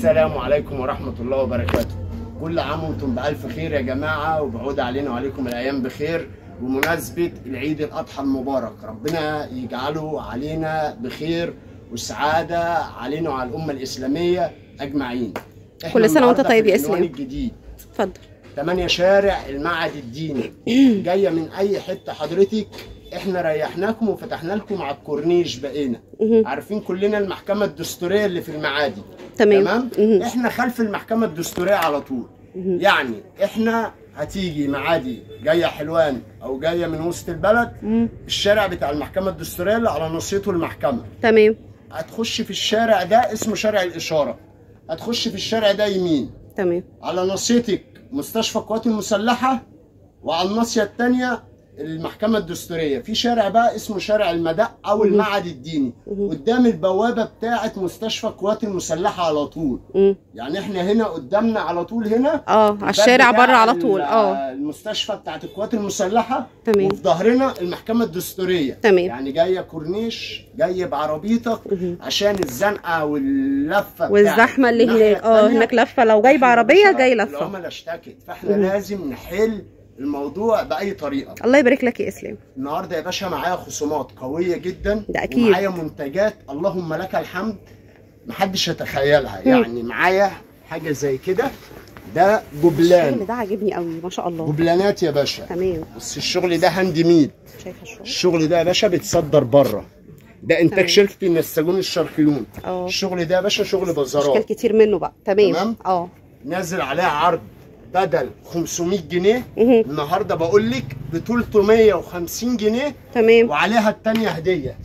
السلام عليكم ورحمة الله وبركاته كل عام وانتم بألف خير يا جماعة وبعود علينا وعليكم الأيام بخير بمناسبة العيد الأضحى المبارك ربنا يجعله علينا بخير وسعادة علينا وعلى الأمة الإسلامية أجمعين إحنا كل سنة وأنت النهاردة طيب في يا العنوان إسلام. الجديد اتفضل 8 شارع المعهد الديني جايه من اي حته حضرتك احنا ريحناكم وفتحنا لكم على الكورنيش بقينا مهم. عارفين كلنا المحكمه الدستوريه اللي في المعادي تمام تمام مهم. احنا خلف المحكمه الدستوريه على طول يعني احنا هتيجي معادي جايه حلوان او جايه من وسط البلد مم. الشارع بتاع المحكمه الدستوريه اللي على نصيته المحكمه تمام هتخش في الشارع ده اسمه شارع الاشاره هتخش في الشارع ده يمين تمام على ناصيتك مستشفى القوات المسلحة وعلى الناصية التانية المحكمة الدستورية في شارع بقى اسمه شارع المدق أو المعهد الديني مهم. قدام البوابة بتاعة مستشفى القوات المسلحة على طول مم. يعني احنا هنا قدامنا على طول هنا اه على الباب الشارع بتاع بره على ال- طول اه المستشفى بتاعت القوات المسلحة تمام. وفي ظهرنا المحكمة الدستورية تمام. يعني جاية كورنيش جاي بعربيتك مهم. عشان الزنقة واللفة بتاعت والزحمه اللي الناحية هناك اه التانية. هناك لفه لو جايب عربيه إحنا جاي باشا لفه العملاء اشتكت فاحنا لازم نحل الموضوع باي طريقه الله يبارك لك يا اسلام النهارده يا باشا معايا خصومات قويه جدا ده أكيد. ومعايا منتجات اللهم لك الحمد محدش يتخيلها يعني معايا حاجه زي كده ده الشغل جبلان ده عاجبني قوي ما شاء الله جبلانات يا باشا تمام بس الشغل ده هاند ميد شايفه الشغل الشغل ده يا باشا بيتصدر بره ده انتاج تمام. شركه النساجون الشرقيون اه. الشغل ده يا باشا شغل اشكال بازارات كتير منه بقى تمام تمام. اه نازل عليها عرض بدل 500 جنيه مهم. النهارده بقول لك ب 350 جنيه تمام وعليها الثانيه هديه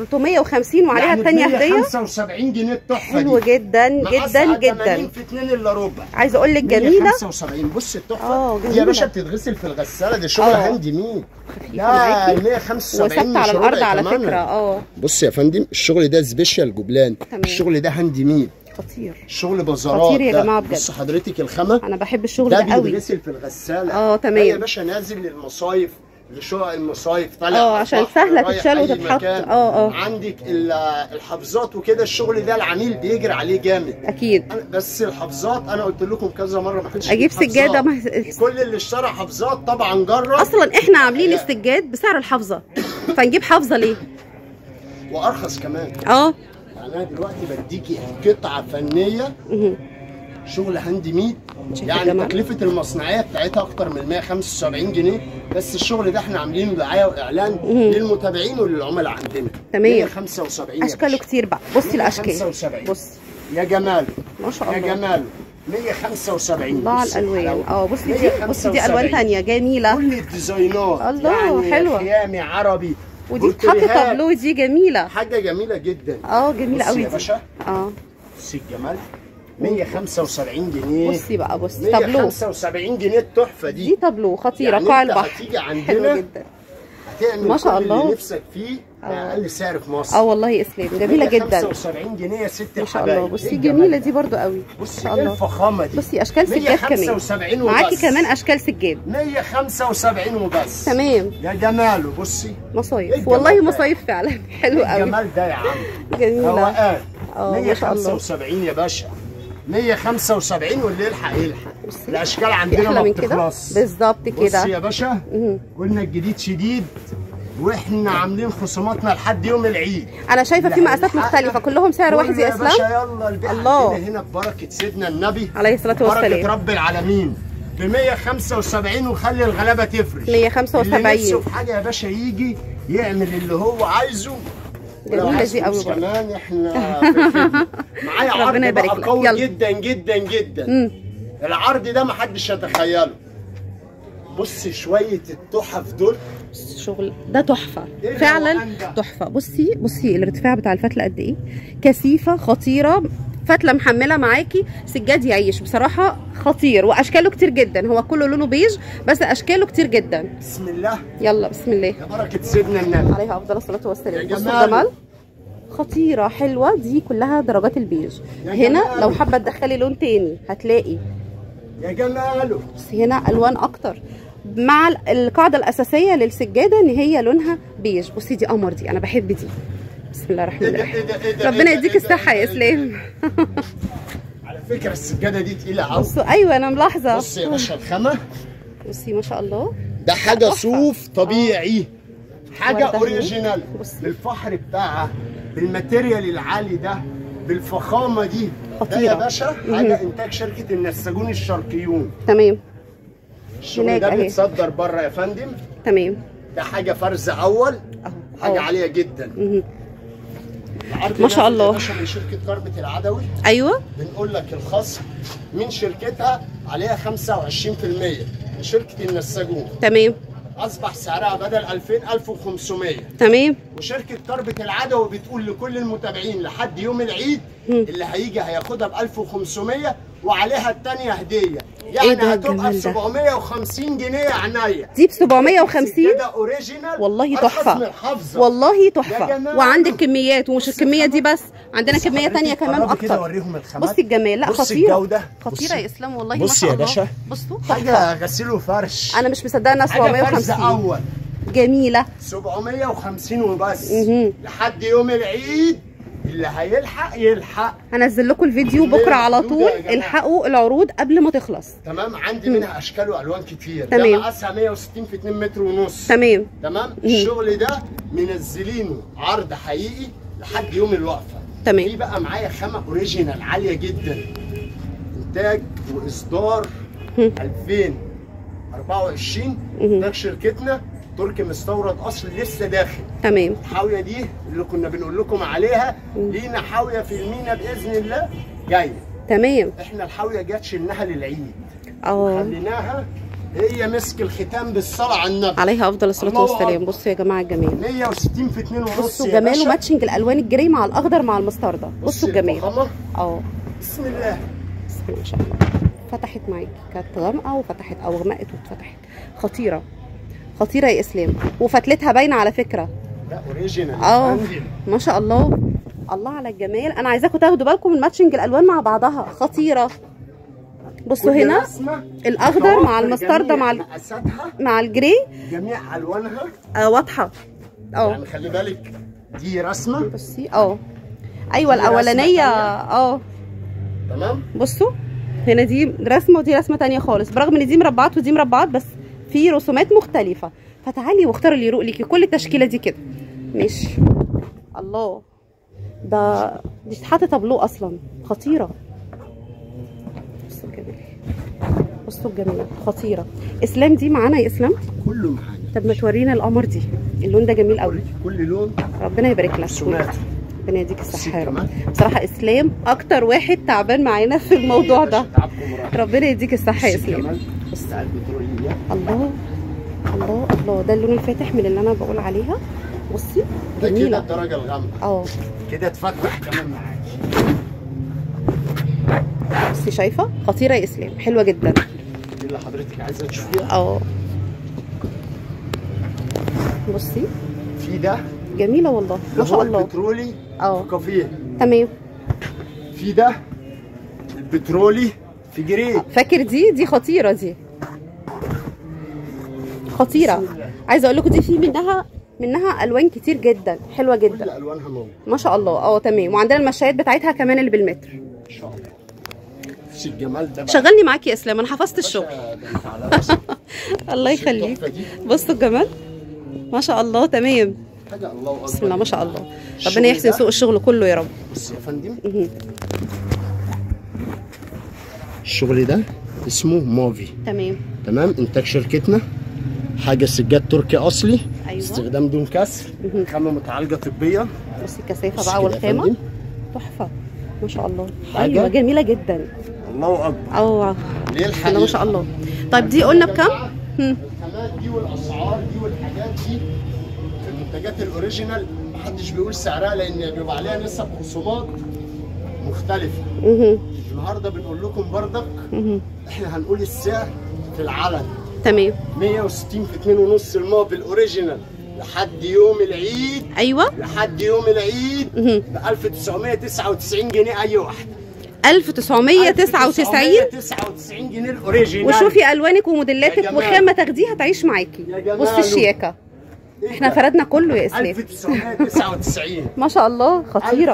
350 وعليها يعني الثانيه هديه 75 جنيه التحفه حلو دي جدا مقاسها جدا 80 جدا في 2 الا ربع عايزه اقول لك جميله 175 بص التحفه اه، دي يا جميلة. باشا بتتغسل في الغساله دي شغل اه. هاند مين خفيفه لا معاكي 175 وثابته على مش الارض ربع على كمان. فكره اه بص يا فندم الشغل ده سبيشال جبلان تمام. الشغل ده هاند ميد خطير الشغل بازارات خطير يا ده. جماعة بجد. بص حضرتك الخامه انا بحب الشغل ده ده قوي بيتغسل في الغساله اه، تمام. ده يا باشا نازل للمصايف لشقق المصايف طالع اه، على عشان البحر، سهلة رايح تتشال أي وتتحط. مكان. اه، اه. عندك ال- الحافظات وكده الشغل ده العميل بيجري عليه جامد اكيد أنا- بس الحافظات انا قلت لكم كذا مره ما حدش أجيب يجيب سجادة حافظات. ما- كل اللي اشترى حافظات طبعا جرب اصلا احنا عاملين السجاد بسعر الحافظه فنجيب حافظه ليه وارخص كمان اه يعني انا دلوقتي بديكي قطعه فنيه مهم. شغل هاند ميد شايفة يا يعني جماعة؟ تكلفة المصنعية بتاعتها أكتر من 175 جنيه بس الشغل ده احنا عاملينه دعاية وإعلان للمتابعين وللعملاء عندنا تمام. 175 يا اشكاله باشا. كتير بقى بصي الاشكال 175. بص يا جماله ما شاء يا الله جماله 175 الله على بصي الالوان الحلاوة. اه بصي دي بصي دي الوان 175. تانية جميله كل الديزاينات الله، يعني حلوة. خيامي عربي ودي تحط بورتريهات. تابلو دي جميله حاجة جميلة جدا اه جميله بصي قوي يا دي باشا اه بصي الجمال 175 جنيه بصي بقى بصي تابلو 175 جنيه التحفة دي دي تابلو خطيره يعني قاع انت البحر هتيجي عندنا حلو جدا هتعمل ما شاء كل الله. اللي نفسك فيه اه. بأقل سعر في مصر اه والله يا اسلام جميله جدا 75 جنيه يا ست ما شاء الحبايب الله بصي إيه جميله الجمال دي برضو قوي ما بصي شاء ايه الله الفخامة دي بصي اشكال سجاد كمان 175 معاكي وبس. كمان اشكال سجاد 175 وبس تمام يا جماله بصي إيه مصايف الجمال والله ده؟ مصايف فعلا حلو قوي الجمال ده يا عم جميله روقان اه، ما شاء الله. 175 يا باشا 175 واللي يلحق يلحق بصي. الاشكال في عندنا احلى ما من كده بتخلص بالظبط بصي كده يا باشا مهم. قلنا الجديد شديد واحنا عاملين خصوماتنا لحد يوم العيد انا شايفه في اللي مقاسات هيلحقنا مختلفه كلهم سعر واحد قلنا يا يا اسلام باشا يلا البيع الله. عندنا هنا ببركه سيدنا النبي عليه الصلاه بركه والسلام رب العالمين ب 175 وخلي الغلابه تفرش 175. اللي نفسه في حاجه يا باشا يجي يعمل اللي هو عايزه ولو جميلة عايز دي قوي فلوس برضه. كمان احنا في الخدمة. معايا عرض ربنا يبارك بقى لك. قوي يلا. جدا جدا جدا مم. العرض ده محدش يتخيله بص شويه التحف دول شغل ده تحفه إيه فعلا الروقان ده؟ تحفه بصي بصي الارتفاع بتاع الفتله قد ايه كثيفه خطيره فتله محمله معاكي سجاد يعيش بصراحه خطير واشكاله كتير جدا هو كله لونه بيج بس اشكاله كتير جدا بسم الله يلا بسم الله يا بركه سيدنا النبي عليها افضل الصلاه والسلام يا بصوا جمال. الجمال خطيره حلوه دي كلها درجات البيج يا هنا جمال. لو حابه تدخلي لون تاني هتلاقي يا جماله بس هنا الوان اكتر مع ال- القاعده الاساسيه للسجاده ان هي لونها بيج بصي دي قمر دي انا بحب دي بسم الله الرحمن إيه ده- الرحيم إيه ده- إيه ده- ربنا إيه ده- يديك إيه ده- الصحه يا إيه ده- اسلام على فكره السجاده دي تقيله قوي بصوا ايوه انا ملاحظه بص يا باشا الخامه بصي ما شاء الله ده حاجه تحفة. صوف طبيعي حاجه وردة اوريجينال بص. بالفحر بتاعها بالماتيريال العالي ده بالفخامه دي ده خطيرة. يا باشا مهم. حاجه انتاج شركه النساجون الشرقيون تمام الشغل هناك ده أهي. بيتصدر بره يا فندم تمام ده حاجه فرز اول اهو حاجه أهو. عاليه جدا مهم. العرض ما شاء نازل يا الله. باشا من شركه كربة العدوي ايوه بنقول لك الخصم من شركتها عليها 25% من شركه النساجون تمام اصبح سعرها بدل 2000 1500 تمام وشركه كربة العدوي بتقول لكل المتابعين لحد يوم العيد مم. اللي هيجي هياخدها ب 1500 وعليها الثانيه هديه إيه يعني ده هتبقى ب الجمال ده؟ 750 جنيه يا عينيا دي ب 750 كده اوريجينال والله أرخص تحفة. من الحافظه والله يا تحفه جماعة. وعندك كميات ومش بصي الكميه دي الخامة. بس عندنا بصي كميه حضرتك تانية كمان قربي كده اكتر اوريهم الخامات بصي الجمال لا بصي خطيره الجودة. خطيره بصي. يا اسلام والله ما بصي شاء يا الله باشا. بصوا تحفه حاجه غسيل وفرش انا مش مصدقه انها حاجه فرز 750 اول جميله 750 وبس مهم. لحد يوم العيد اللي هيلحق يلحق هنزل لكم الفيديو بكره على اللي طول موجودة يا جماعة. الحقوا العروض قبل ما تخلص تمام عندي منها اشكال والوان كتير تمام. ده مقاسها 160 في 2 متر ونص تمام تمام الشغل ده منزلينه عرض حقيقي لحد يوم الوقفه تمام. في بقى معايا خامه اوريجينال عاليه جدا انتاج واصدار هم. 2024 مهم. انتاج شركتنا تركي مستورد اصل لسه داخل تمام الحاويه دي اللي كنا بنقول لكم عليها لينا حاويه في المينا باذن الله جايه تمام احنا الحاويه جت شلناها للعيد اه خليناها هي مسك الختام بالصلاه على النبي عليها افضل الصلاه الله والسلام أكبر. بصوا يا جماعه الجمال 160 في 2 ونص بصوا يا جمال باشا. وماتشنج الالوان الجري مع الاخضر مع المستردة بصوا بصي الجمال الفخامة. اه بسم الله بسم الله ما شاء الله فتحت معاكي كانت غامقه وفتحت او غمقت واتفتحت خطيره خطيره يا اسلام وفتلتها باينه على فكره لا اوريجينال اه عندي. ما شاء الله الله على الجمال انا عايزاكم تاخدوا بالكم من ماتشنج الالوان مع بعضها خطيره بصوا كل هنا رسمة الاخضر مع توفر المستردة جميع مع ال- مقاساتها مع الجري جميع الوانها آه واضحه اه يعني خلي بالك دي رسمه بصي اه ايوه دي رسمة الاولانيه تانية. اه تمام بصوا هنا دي رسمه ودي رسمه تانية خالص برغم ان دي مربعات ودي مربعات بس في رسومات مختلفه فتعالي واختاري اللي يروق ليكي كل التشكيله دي كده ماشي الله ده دي تتحط تابلو اصلا خطيره بصوا الجمال بصوا الجمال خطيره اسلام دي معانا يا اسلام كله معانا طب ما تورينا القمر دي اللون ده جميل قوي اوريكي كل لون ربنا يبارك لك رسومات ربنا يديك الصحه يا رب كمان. بصراحه اسلام اكتر واحد تعبان معانا في الموضوع ده تعبكم راح ربنا يديك الصحه يا بصي اسلام كمان بتاع البتروليه الله الله الله ده اللون الفاتح من اللي انا بقول عليها بصي ده كده جميله الدرجه الغامقه اه كده تفتح كمان معاكي بصي شايفه خطيره يا اسلام حلوه جدا دي اللي حضرتك عايزه تشوفيها اه بصي في ده جميله والله ما شاء هو الله البترولي اه كافيه تمام في ده البترولي في جري فاكر دي دي خطيره دي خطيره بسم الله. عايزه اقول لكم دي في منها منها الوان كتير جدا حلوه كل جدا الوانها نور ما شاء الله اه تمام وعندنا المشايات بتاعتها كمان اللي بالمتر ان شاء الله بصي الجمال ده بقى شغلني معاكي يا اسلام انا حفظت الشغل باشا ده انت على راسي الله بصي يخليك التحفة دي. بصوا الجمال ما شاء الله تمام حاجه الله اكبر بسم الله ما شاء الله الشغل ربنا يحسن ده- سوق الشغل كله يا رب بصي يا فندم مهم. الشغل ده اسمه موفي تمام تمام انتاج شركتنا حاجه سجاد تركي اصلي أيوة. استخدام دون كسر مهم. خامه متعالجه طبيه بصي الكثافه بصي بقى كده يا والخامه فندم. تحفه ما شاء الله حاجة؟ ايوه جميله جدا الله اكبر اه ليه بسم الله ما شاء الله طيب دي قلنا بكام؟ هم. الخامات دي والاسعار دي والحاجات دي المنتجات الاوريجينال محدش بيقول سعرها لان بيبقى عليها نسب خصومات مختلفه مهم. النهارده بنقول لكم بردك مهم. احنا هنقول السعر في العلن تمام 160 في 2 ونص الموبل اوريجينال لحد يوم العيد ايوه لحد يوم العيد مهم. ب 1999 جنيه اي واحده 1999 1999 جنيه الاوريجينال وشوفي الوانك وموديلاتك يا جماعة. وخامه تاخديها تعيش معاكي يا جماعة. بصي الشياكه إيه احنا ده؟ فردنا كله يا اسلام 1999 ما شاء الله خطيره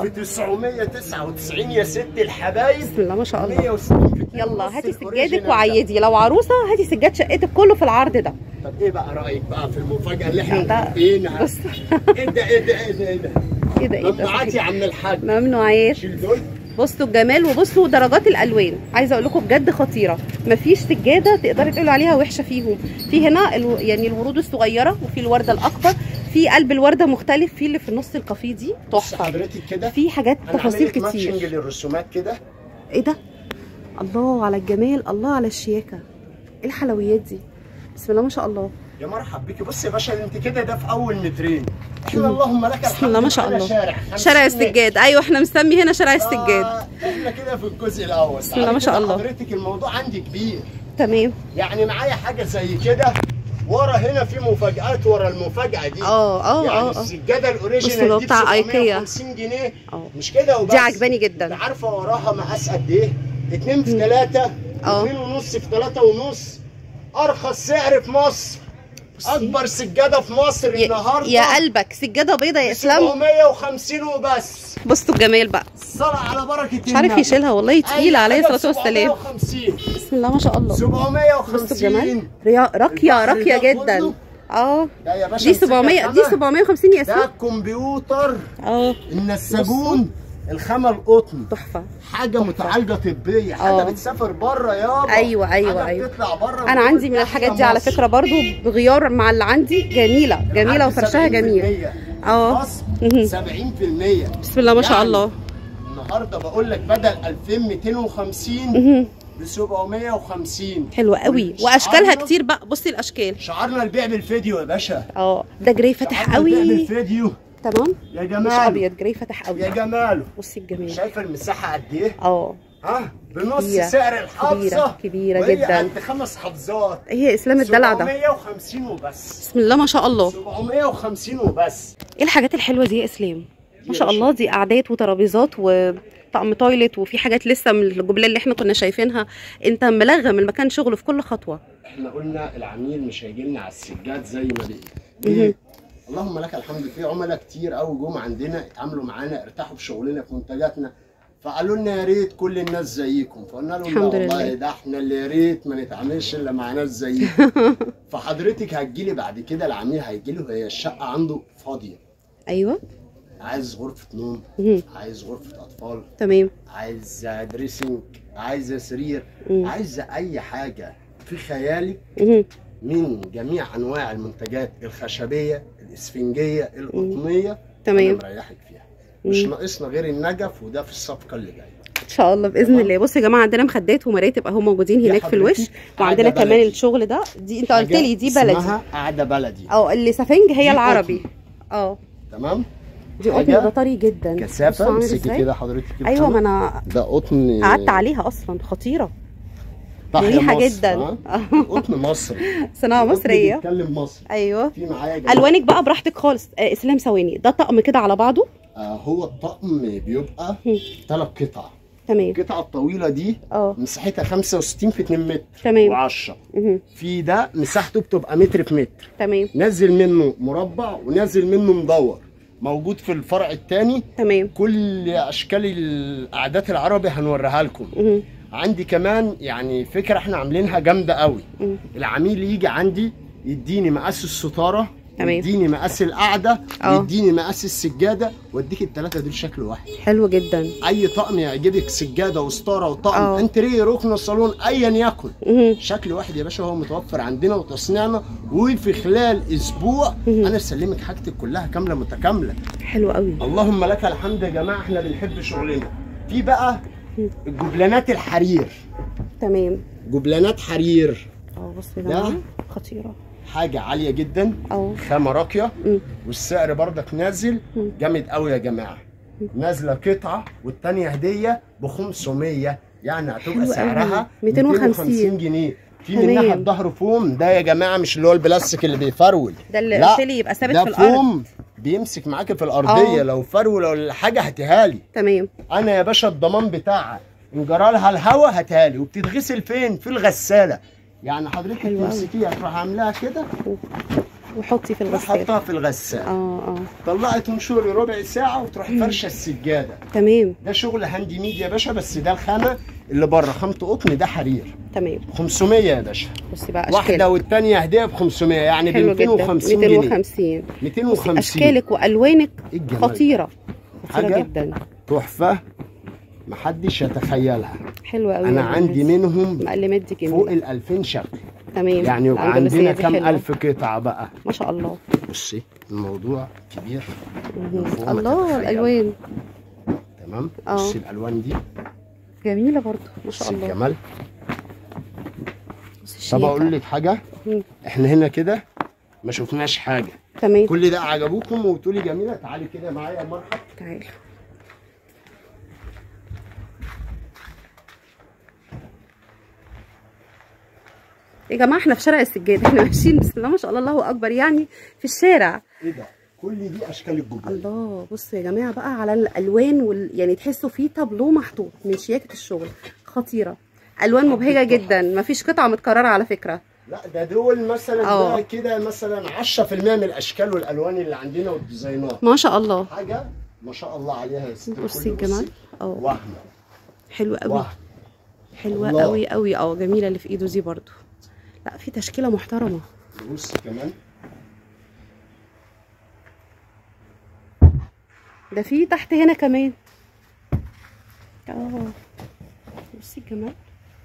1999 يا ست الحبايب بسم الله ما شاء الله 160 في اتنين يلا ونص هاتي الأوريجينال سجادك ده. وعيدي لو عروسه هاتي سجاد شقتك كله في العرض ده طب ايه بقى رايك بقى في المفاجاه اللي احنا ده- عاملينها بص ايه ده ايه ده ايه ده ايه ده ايه ده ايه ده ممنوعات يا عم الحاج ممنوعات شيل دول بصوا الجمال وبصوا درجات الالوان عايزه اقول لكم بجد خطيره مفيش سجاده تقدري تقولوا عليها وحشه فيهم في هنا الو... يعني الورود الصغيره وفي الورده الاكبر في قلب الورده مختلف في اللي في النص القفيه دي بص تحفه حضرتك كده في حاجات انا تفاصيل عامل لك ماتشنج كتير للرسومات كده ايه ده الله على الجمال الله على الشياكه ايه الحلويات دي بسم الله ما شاء الله يا مرحب بيكي بص يا باشا انت كده ده في اول مترين احنا اللهم لك الحمد بسم الله ما شاء معانا الله شارع شارع 50 متر. السجاد ايوه احنا مسمي هنا شارع السجاد آه، احنا كده في الجزء الاول بسم الله ما شاء بعد كده الله. حضرتك الموضوع عندي كبير تمام يعني معايا حاجه زي كده ورا هنا في مفاجآت ورا المفاجأة دي اه اه يعني اه اه السجادة بصوا الاوريجينال لو دي بتاع ب ايكيا. 750 جنيه اه مش كده وبس دي عجباني جدا انت عارفة وراها مقاس قد ايه؟ 2 في 3 اه. 2 ونص في 3 ونص ارخص سعر في مصر بصي. اكبر سجادة في مصر يا, النهارده يا قلبك سجاده بيضه يا اسلام 750 وبس بصوا الجمال بقى الصلاة على بركة مش عارف يشيلها والله تقيله عليه الصلاه والسلام 750 بسم الله ما شاء الله بصوا 750 الجمال ريا- راقيه البحر راقيه ده جدا كله. اه ده يا باشا دي 700 دي 750 يا ده اسلام كمبيوتر اه النساجون الخامة القطن تحفه حاجة متعالجة طبية حاجة اه. بتسافر بره يابا أيوة، أيوة، حاجة أيوة. بتطلع بره انا عندي من الحاجات دي على فكره برضو بغيار مع اللي عندي جميله جميله وفرشها جميل اه. خصم مهم. 70% بسم الله ما شاء يعني الله النهارده بقول لك بدل 2250 مهم. ب 750 حلوه قوي واشكالها شعرنا- كتير بقى بصي الاشكال شعارنا البيع بالفيديو يا باشا اه ده جراي فاتح شعارنا البيع قوي بالفيديو تمام يا مش جمال ابيض جراي فاتح قوي يا جماله بصي الجمال شايفه المساحه قد ايه؟ اه ها بنص كبيرة. سعر الحافظه كبيرة. كبيرة وهي جدا. قد خمس حافظات هي اسلام الدلع ده 750 وبس بسم الله ما شاء الله 750 وبس ايه الحاجات الحلوه دي يا اسلام ما يا شاء باشا. الله دي قعدات وترابيزات وطقم تويلت وفي حاجات لسه من الجبلة اللي احنا كنا شايفينها انت ملغم المكان شغل في كل خطوه احنا قلنا العميل مش هيجي لنا على السجاد زي ما بقي مهم. ليه؟ اللهم لك الحمد في عملاء كتير قوي جم عندنا اتعاملوا معانا ارتاحوا في شغلنا في منتجاتنا فقالوا لنا يا ريت كل الناس زيكم فقلنا لهم لا الحمد والله لله. ده احنا اللي يا ريت ما نتعاملش الا مع ناس زيكم فحضرتك هتجيلي بعد كده العميل هيجيلي وهي الشقه عنده فاضيه ايوه عايز غرفه نوم مهم. عايز غرفه اطفال تمام عايز دريسنج عايز سرير مم. عايز اي حاجه في خيالك مهم. من جميع انواع المنتجات الخشبيه الاسفنجيه القطنيه انا تمام مريحك فيها مش مم. ناقصنا غير النجف وده في الصفقه اللي جايه ان شاء الله باذن تمام. الله بصوا يا جماعه عندنا مخدات ومراتب اهو موجودين دي هناك في حضرتك الوش وعندنا قاعدة كمان بلدي. الشغل ده دي انت قلت لي دي حاجة بلدي اسمها قاعده بلدي اه اللي سفنج هي دي العربي اه تمام دي قطن حاجة ده طري جدا بصوا كثافه عامل امسكي ازاي. كده حضرتك ايوه ما الخامة. انا ده قطن قعدت عليها اصلا خطيره تحيا مريحه مصر، جدا ها؟ قطن مصري صناعه قطن مصريه بيتكلم مصري ايوه في معايا جماعة. الوانك بقى براحتك خالص آه اسلام ثواني ده طقم كده على بعضه آه هو الطقم بيبقى هم. ثلاث قطع تمام القطعه الطويله دي اه مساحتها 65 في 2 متر تمام و10 مهم. في ده مساحته بتبقى متر في متر تمام نازل منه مربع ونازل منه مدور موجود في الفرع الثاني تمام كل اشكال القعدات العربي هنوريها لكم مهم. عندي كمان يعني فكره احنا عاملينها جامده قوي مهم. العميل يجي عندي يديني مقاس الستاره تمام. يديني مقاس القعده اه. يديني مقاس السجاده واديك الثلاثه دول شكل واحد حلو جدا اي طقم يعجبك سجاده وستاره وطقم اه. انتريه ركن صالون ايا يكن مهم. شكل واحد يا باشا هو متوفر عندنا وتصنيعنا وفي خلال اسبوع مهم. انا اسلمك حاجتك كلها كامله متكامله حلو قوي اللهم لك الحمد يا جماعه احنا بنحب شغلنا في بقى الجبلانات الحرير تمام جبلانات حرير اه بص يا ده. جماعه خطيره حاجه عاليه جدا اه خامه راقيه مم. والسعر بردك نازل مم. جامد قوي يا جماعه نازله قطعه والتانيه هديه ب 500 يعني حلو هتبقى قوي. سعرها 250 جنيه في تمام. منها الظهر فوم ده يا جماعه مش اللي هو البلاستيك اللي بيفرول ده اللي لا، قلت لي يبقى ثابت ده في الارض فوم بيمسك معاك في الارضيه اه. لو فرول ولا حاجه هاتيها لي تمام انا يا باشا الضمان بتاعها ان جرى لها الهوا هاتها لي وبتتغسل فين في الغساله يعني حضرتك حلو أوي. تمسكيها تروح عاملاها كده وحطي في الغسالة وحطها في الغسالة اه اه طلعي تنشري ربع ساعة وتروح فرشة السجادة تمام ده شغل هاند ميد يا باشا بس ده الخامة اللي بره خامة قطن ده حرير تمام 500 يا باشا بصي بقى اشكال واحدة والتانية هدية ب 500 يعني ب حلو جدا 250 جنيه 250 250 اشكالك والوانك إيه الجمال ده؟ خطيره خطيره حاجة جدا تحفة محدش يتخيلها حلوه قوي انا عندي منهم مقلمات دي فوق جميله ال 2000 شكل تمام يعني يبقى الأندلسية عندنا دي كام حلوة. الف قطعة بقى ما شاء الله بصي الموضوع كبير مهم. فوق ما الله تتخيل. الالوان تمام آه. بصي الالوان دي جميله برضو ما شاء بصي الله الجمال بصي طب الشياكة. اقول لك حاجة مم. احنا هنا كده ما شفناش حاجة تمام كل ده عجبوكم وتقولي جميلة تعالي كده معايا يا مرحب تعالى يا جماعه احنا في شارع السجاد احنا ماشيين بسم الله ما شاء الله الله اكبر يعني في الشارع ايه ده كل دي اشكال الجبال الله بصوا يا جماعه بقى على الالوان وال... يعني تحسوا فيه تابلو محطوط من شياكه الشغل خطيره الوان مبهجه جدا مفيش قطعه متكرره على فكره لا ده دول مثلا آه. ده كده مثلا 10% من الاشكال والالوان اللي عندنا والديزاينات ما شاء الله حاجه ما شاء الله عليها يا ستي بصي كل الجمال اه وهم حلو قوي وهم حلوه الله. قوي قوي اه جميله اللي في ايده دي برضو لا في تشكيله محترمه بص كمان ده في تحت هنا كمان اه بصي الجمال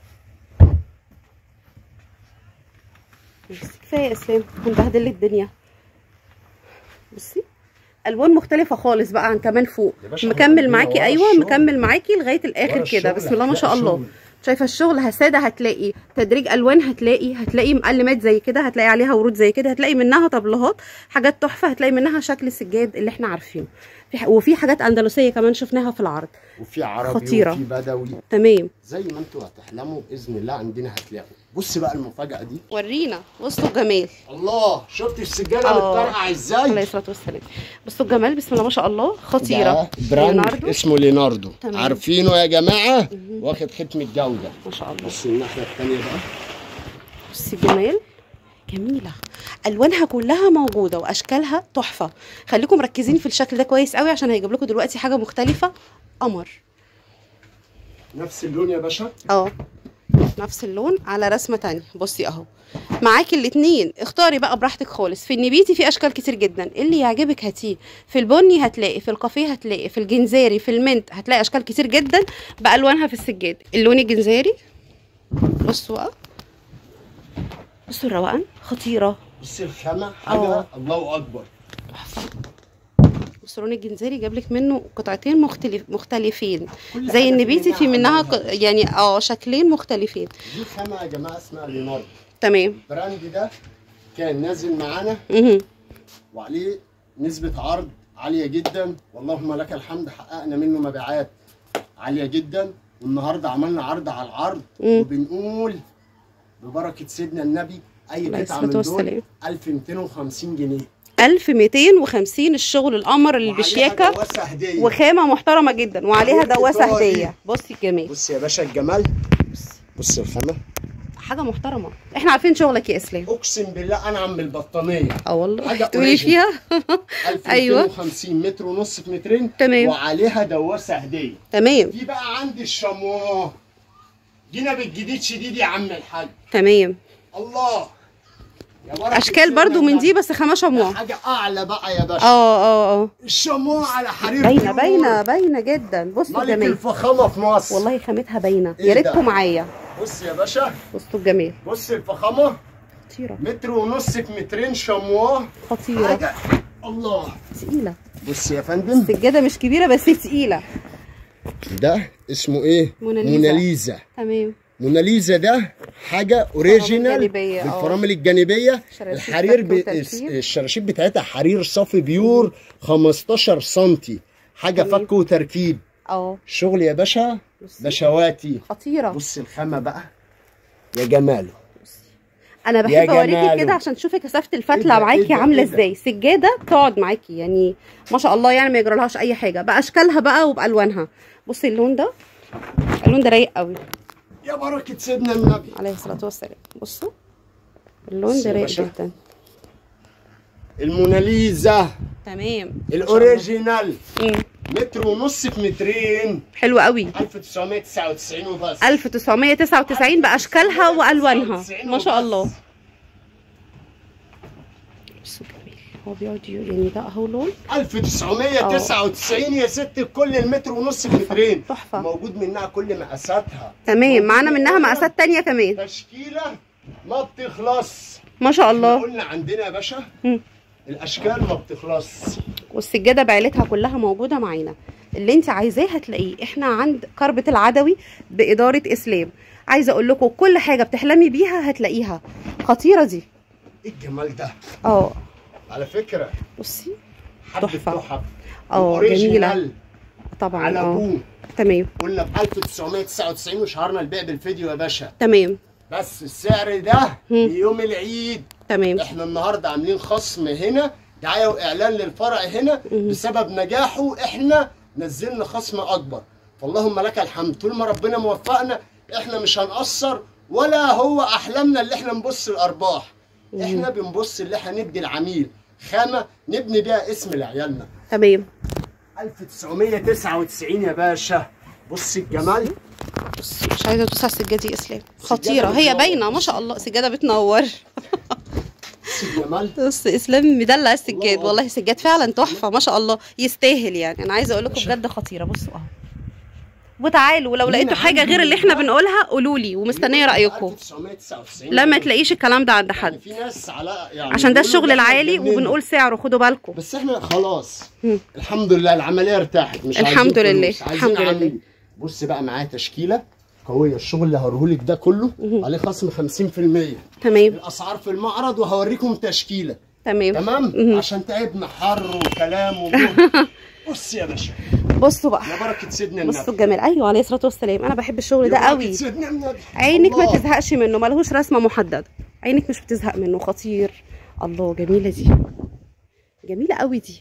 بس كفايه يا اسلام هنبهدل لي الدنيا بصي الوان مختلفه خالص بقى عن كمان فوق يا باشا مكمل ورا معاكي ايوه الشغل. مكمل معاكي لغايه ورا الاخر كده الشغل بسم الله ما شاء هتلاقي الله شغل. شايفه الشغل هساده هتلاقي تدريج الوان هتلاقي هتلاقي مقلمات زي كده هتلاقي عليها ورود زي كده هتلاقي منها طبلات حاجات تحفه هتلاقي منها شكل السجاد اللي احنا عارفينه في ح- وفي حاجات اندلسيه كمان شفناها في العرض وفي عربي خطيرة. وفي بدوي تمام زي ما انتوا هتحلموا باذن الله عندنا هتلاقوا بص بقى المفاجاه دي ورينا بصوا الجمال الله شفت السجاده آه. متطرقع عليه ازاي الصلاه والسلام بصوا الجمال بسم الله ما شاء الله خطيره ده براند ليوناردو. اسمه ليناردو تمام. عارفينه يا جماعه واخد ختم الجوده ما شاء الله بص الناحيه الثانيه بقى بصي الجمال جميله الوانها كلها موجوده واشكالها تحفه خليكم مركزين في الشكل ده كويس قوي عشان هيجيب لكم دلوقتي حاجه مختلفه قمر نفس اللون يا باشا اه نفس اللون على رسمه تانية بصي اهو معاكي الاتنين اختاري بقى براحتك خالص في النبيتي في اشكال كتير جدا اللي يعجبك هاتيه في البني هتلاقي في الكافيه هتلاقي في الجنزاري في المنت هتلاقي اشكال كتير جدا بالوانها في السجاد اللون الجنزاري بصوا بقى بصوا الروقان خطيره بص الخامه حاجه آه. الله اكبر بصوا اللون الجنزاري جاب لك منه قطعتين مختلف مختلفين كل زي حاجة في النبيتي في منها ألوانها. ق- يعني اه شكلين مختلفين دي خامه يا جماعه اسمها ليناردو تمام البراند ده كان نازل معانا مهم. وعليه نسبة عرض عالية جدا واللهم لك الحمد حققنا منه مبيعات عالية جدا والنهاردة عملنا عرض على العرض مم. وبنقول ببركة سيدنا النبي أي عليه قطعة الصلاة من دول والسلام. 1250 جنيه 1250 الشغل القمر اللي وعليها بالشياكه دواسة هدية وخامه محترمه جدا وعليها عليها دواسه إيطالي. هديه بصي الجمال بص يا باشا الجمال بص الخامة حاجه محترمه احنا عارفين شغلك يا اسلام أقسم بالله أنعم من البطانية اه والله حاجة تقولي original. فيها 1250 متر ونص في مترين تمام. وعليها دواسة هدية تمام في بقى عندي الشمواه جينا بالجديد شديد يا عم الحاج تمام الله يا بركة اشكال سيدنا برضو من النبي. دي بس خامه ده شموع حاجه اعلى بقى يا باشا اه اه اه الشموع على حرير باينه بيور. باينه باينه جدا بصوا ملك الجمال الفخامه في مصر والله خامتها باينه إيه يا ده؟ ريتكم معايا بص يا باشا بصوا الجمال بص الفخامه خطيره متر ونص في مترين شمواه خطيره حاجه الله تقيله بص يا فندم السجاده مش كبيره بس تقيله ده اسمه ايه موناليزا. موناليزا تمام موناليزا ده حاجه اوريجينال جانبية، آه. بالفرامل الجانبيه شراشيب الحرير ب... فك وتركيب. الشراشيب بتاعتها حرير صافي بيور 15 سنتي حاجه تمام. فك وتركيب اه شغل يا باشا بصي. بشواتي خطيره بص الخامه بقى يا جماله انا يا بحب اوريكي جماله. كده عشان تشوفي كثافه إيه الفتله ده؟ إيه معاكي ده؟ عامله إيه ده؟ ازاي سجاده تقعد معاكي يعني ما شاء الله يعني ما يجرالهاش اي حاجه باشكالها بقى وبالوانها بصي اللون ده اللون ده رايق قوي يا بركه سيدنا النبي عليه الصلاه والسلام بصوا اللون بصي ده يا رايق باشا. جدا الموناليزا تمام الاوريجينال مم. متر ونص في مترين حلو قوي 1999 وبس 1999 باشكالها والوانها ما شاء الله بصوا جميل هو بيقعد ي- يعني ده اهو لون 1999 يا ست كل المتر ونص في مترين تحفة. موجود منها كل مقاساتها تمام معانا منها مقاسات تانية كمان تشكيله ما بتخلص ما شاء الله قلنا عندنا يا باشا مم. الاشكال ما بتخلص والسجاده بعيلتها كلها موجوده معانا اللي انت عايزاه هتلاقيه احنا عند كربة العدوي بإدارة إسلام عايزة أقول لكم كل حاجة بتحلمي بيها هتلاقيها خطيرة دي ايه الجمال ده اه على فكره بصي حبه تحفة. تحف اه الأوريجينال جميلة طبعا على اه ابوه تمام قلنا ب 1999 وشهرنا البيع بالفيديو يا باشا تمام بس السعر ده مم. يوم العيد تمام احنا النهارده عاملين خصم هنا دعايه واعلان للفرع هنا مم. بسبب نجاحه احنا نزلنا خصم اكبر فاللهم لك الحمد طول ما ربنا موفقنا احنا مش هنقصر ولا هو احلامنا اللي احنا نبص الارباح احنا بنبص اللي احنا ندي العميل خامه نبني بيها اسم لعيالنا تمام 1999 يا باشا بص الجمال بصي مش عايزة أدوس على السجادة دي إسلام خطيرة بتنور. هي باينة ما شاء الله سجادة بتنور بص الجمال بص اسلام مدلع السجاد الله. والله السجاد فعلا تحفه ما شاء الله يستاهل يعني انا عايزه اقول لكم بجد خطيره بصوا اهو وتعالوا ولو مين لقيتوا حاجه عنده غير اللي احنا ده؟ بنقولها قولوا لي ومستنيه رايكم 1999 لا ما تلاقيش الكلام ده عند يعني حد في ناس على يعني عشان ده بيقولوا الشغل إحنا العالي اتجننا. وبنقول سعره خدوا بالكم بس احنا خلاص مم. الحمد لله العمليه ارتاحت مش الحمد عايزين لله، فلوس، عايزين الحمد لله. عميل. بص بقى معايا تشكيله قويه الشغل اللي هوريهولك ده كله مهم. عليه خصم 50% تمام الاسعار في المعرض وهوريكم تشكيله تمام تمام مهم. عشان تعبنا حر وكلام وجهد. بص يا باشا بصوا بقى يا بركه سيدنا بصوا النبي الجمال ايوه عليه الصلاه والسلام انا بحب الشغل يا ده بركة قوي سيدنا النبي عينك ما الله. تزهقش منه ملهوش رسمه محدده عينك مش بتزهق منه خطير الله جميله دي جميله قوي دي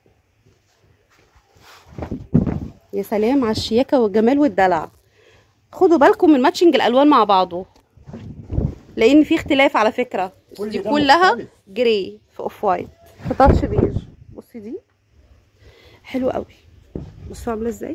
يا سلام على الشياكه والجمال والدلع خدوا بالكم من ماتشنج الالوان مع بعضه لان في اختلاف على فكره كل دي ده كلها مختلف. جراي في اوف وايت في تاتش بيج بصي دي حلوه قوي بصوا عامله ازاي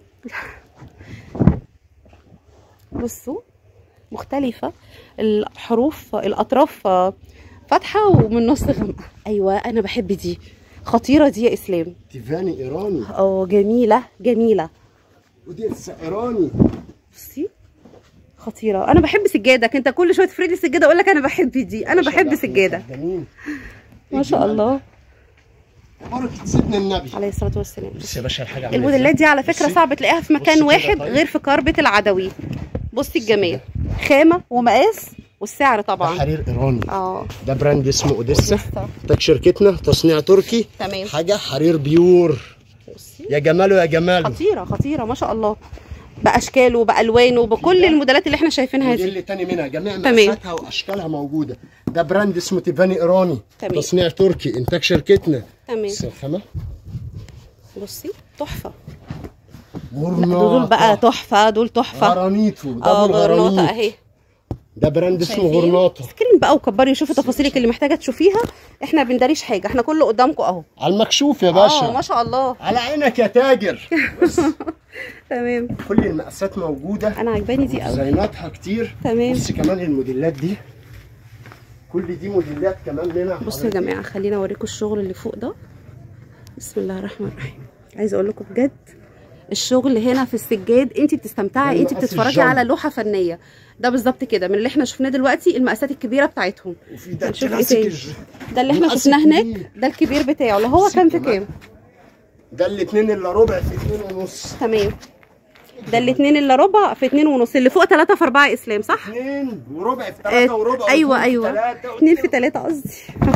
بصوا مختلفة الحروف الأطراف فاتحة ومن النص غامقة أيوة أنا بحب دي خطيرة دي يا إسلام تيفاني ايراني اه جميلة جميلة ودي لسه ايراني بصي خطيرة أنا بحب سجادك أنت كل شوية تفردي السجادة أقول لك أنا بحب دي أنا بحب سجادة جميل ما شاء الله بركه سيدنا النبي عليه الصلاة والسلام بص يا باشا الحاجه عاملة الموديلات دي على فكرة بصي. صعب تلاقيها في بصي مكان كده واحد طيب. غير في كربة العدوي بصي الجمال خامة ومقاس والسعر ده طبعا حرير ايراني اه ده براند اسمه اوديسا لسه. ده شركتنا تصنيع تركي تمام حاجه حرير بيور بصي يا جماله يا جماله خطيره خطيره ما شاء الله باشكاله بالوانه بكل ده. الموديلات اللي احنا شايفينها ودي دي اللي تاني منها جميع تمام. مقاساتها واشكالها موجوده ده براند اسمه تيفاني ايراني تمام. تصنيع تركي انتاج شركتنا تمام بص الخامه بصي تحفه غرناطه دول بقى تحفه دول تحفه غرانيتو ده اه ابو غرناطه الغرانيط اهي ده براند اسمه شايفين؟ غرناطه سكرين بقى وكبري وشوفي تفاصيلك اللي محتاجه تشوفيها احنا بنداريش حاجه احنا كله قدامكم اهو على المكشوف يا اه ما باشا شاء الله على عينك يا تاجر بص تمام كل المقاسات موجوده انا عجباني دي قوي ديزايناتها كتير تمام. بص كمان الموديلات دي كل دي موديلات كمان منها بصوا يا جماعه خلينا اوريكم الشغل اللي فوق ده بسم الله الرحمن الرحيم عايزه اقول لكم بجد الشغل هنا في السجاد انت بتستمتعي ده انت مقاس بتتفرجي الجنب. على لوحه فنيه ده بالظبط كده من اللي احنا شفناه دلوقتي المقاسات الكبيره بتاعتهم وفي ده هنشوف ايه كلاسيك تاني الج- ده اللي احنا المقاس شفناه هناك الكبير. ده الكبير بتاعه اللي هو كان في كمان. كام ده الاثنين الا ربع في اثنين ونص تمام ده الاثنين الا ربع في اتنين ونص اللي فوق تلاتة في اربعة اسلام صح؟ اثنين وربع في آه، ثلاثة وربع ايوه واتنين في ايوه تلاتة اتنين في تلاتة قصدي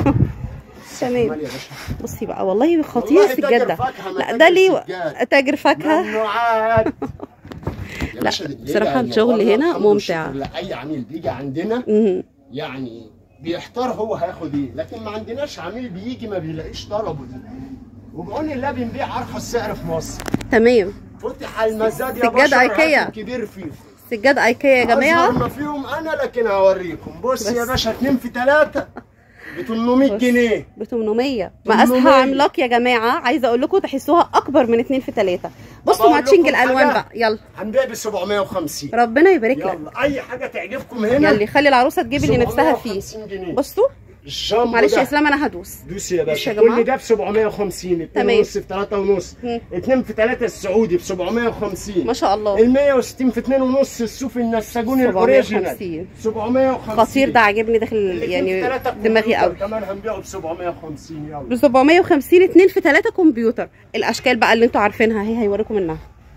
تمام مال يا باشا بصي بقى والله خطير والله السجاد تاجر ده فاكهة، ما لا تاجر ده ليه سجاد. تاجر فاكهه ممنوعات يا لا، باشا دي بصراحة يعني الشغل والله هنا الحمد ممتع. والشكر لأي عميل بيجي عندنا مهم. يعني بيحتار هو هياخد ايه لكن ما عندناش عميل بيجي ما بيلاقيش طلبه دي وبقول الله بنبيع ارخص سعر في مصر تمام فتح المزاد يا سجاد بشر أيكيا. هاتوا كبير فيه سجاد ايكيا يا أصغر جماعه ما فيهم انا لكن هوريكم بص يا بس. باشا اتنين في تلاتة ب 800 بص. جنيه ب 800 مقاسها 800. عملاق يا جماعه عايزه اقول لكم تحسوها اكبر من 2 في 3 بصوا أقول ماتشنج لكم الالوان حاجة؟ بقى يلا هنبيع ب 750 ربنا يبارك لك يلا اي حاجه تعجبكم هنا يلا خلي العروسه تجيب اللي نفسها فيه 750 جنيه بصوا الجامبو معلش ده يا اسلام انا هدوس دوس يا باشا يا جماعة. كل ده ب 750 2 تمام. ونص في 3 ونص مم. 2 في 3 السعودي ب 750 ما شاء الله ال 160 في 2 ونص الصوفي النساجون الاوريجينال 750. 750 خطير ده عاجبني داخل الاتنين في يعني تلاتة دماغي كمبيوتر قوي كمان هنبيعه ب 750 يلا ب 750 2 في 3 كمبيوتر الاشكال بقى اللي انتوا عارفينها هي هيوريكم منها